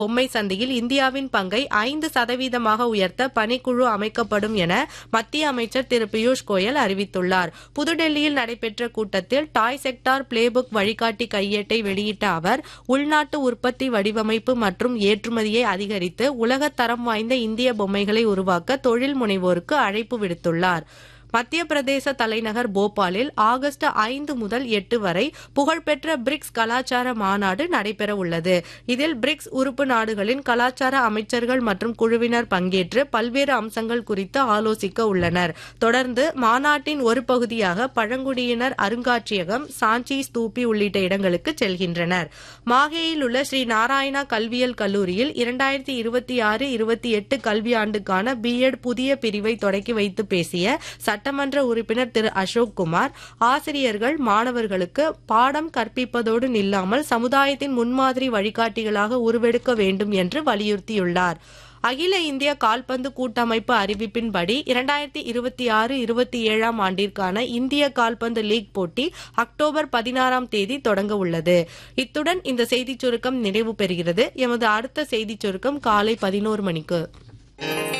பொம்மை சந்தையில் இந்தியாவின் பங்கை ஐந்து சதவீதமாக உயர்த்த பணிக்குழு அமைக்கப்படும் என மத்திய அமைச்சர் திரு பியூஷ் கோயல் அறிவித்துள்ளார் புதுடெல்லியில் நடைபெற்ற கூட்டத்தில் டாய் செக்டார் பிளேபுக் வழிகாட்டி கையேட்டை வெளியிட்ட அவர் உள்நாட்டு உற்பத்தி வடிவமைப்பு மற்றும் ஏற்றுமதியை அதிகரித்து உலகத் தரம் வாய்ந்த இந்திய பொம்மைகளை உருவாக்க தொழில் முனைவோருக்கு அழைப்பு விடுத்துள்ளார் மத்திய பிரதேச தலைநகர் போபாலில் ஆகஸ்ட் ஐந்து முதல் எட்டு வரை புகழ்பெற்ற பிரிக்ஸ் கலாச்சார மாநாடு நடைபெற உள்ளது இதில் பிரிக்ஸ் உறுப்பு நாடுகளின் கலாச்சார அமைச்சர்கள் மற்றும் குழுவினர் பங்கேற்று பல்வேறு அம்சங்கள் குறித்து ஆலோசிக்க உள்ளனர் தொடர்ந்து மாநாட்டின் ஒரு பகுதியாக பழங்குடியினர் அருங்காட்சியகம் சாஞ்சி ஸ்தூபி உள்ளிட்ட இடங்களுக்கு செல்கின்றனர் மாஹேயில் உள்ள ஸ்ரீ நாராயணா கல்வியியல் கல்லூரியில் இரண்டாயிரத்தி இருபத்தி ஆறு இருபத்தி எட்டு கல்வியாண்டுக்கான பிஎட் புதிய பிரிவை தொடக்கி வைத்து பேசிய சட்டமன்ற உறுப்பினர் திரு அசோக் குமார் ஆசிரியர்கள் மாணவர்களுக்கு பாடம் கற்பிப்பதோடு நில்லாமல் சமுதாயத்தின் முன்மாதிரி வழிகாட்டிகளாக உருவெடுக்க வேண்டும் என்று வலியுறுத்தியுள்ளார் அகில இந்திய கால்பந்து கூட்டமைப்பு அறிவிப்பின்படி இரண்டாயிரத்தி இருபத்தி ஆறு இருபத்தி ஏழாம் ஆண்டிற்கான இந்திய கால்பந்து லீக் போட்டி அக்டோபர் பதினாறாம் தேதி தொடங்க உள்ளது இத்துடன் இந்த செய்திச் சுருக்கம் நிறைவு பெறுகிறது எமது அடுத்த செய்திச் சுருக்கம் காலை பதினோரு மணிக்கு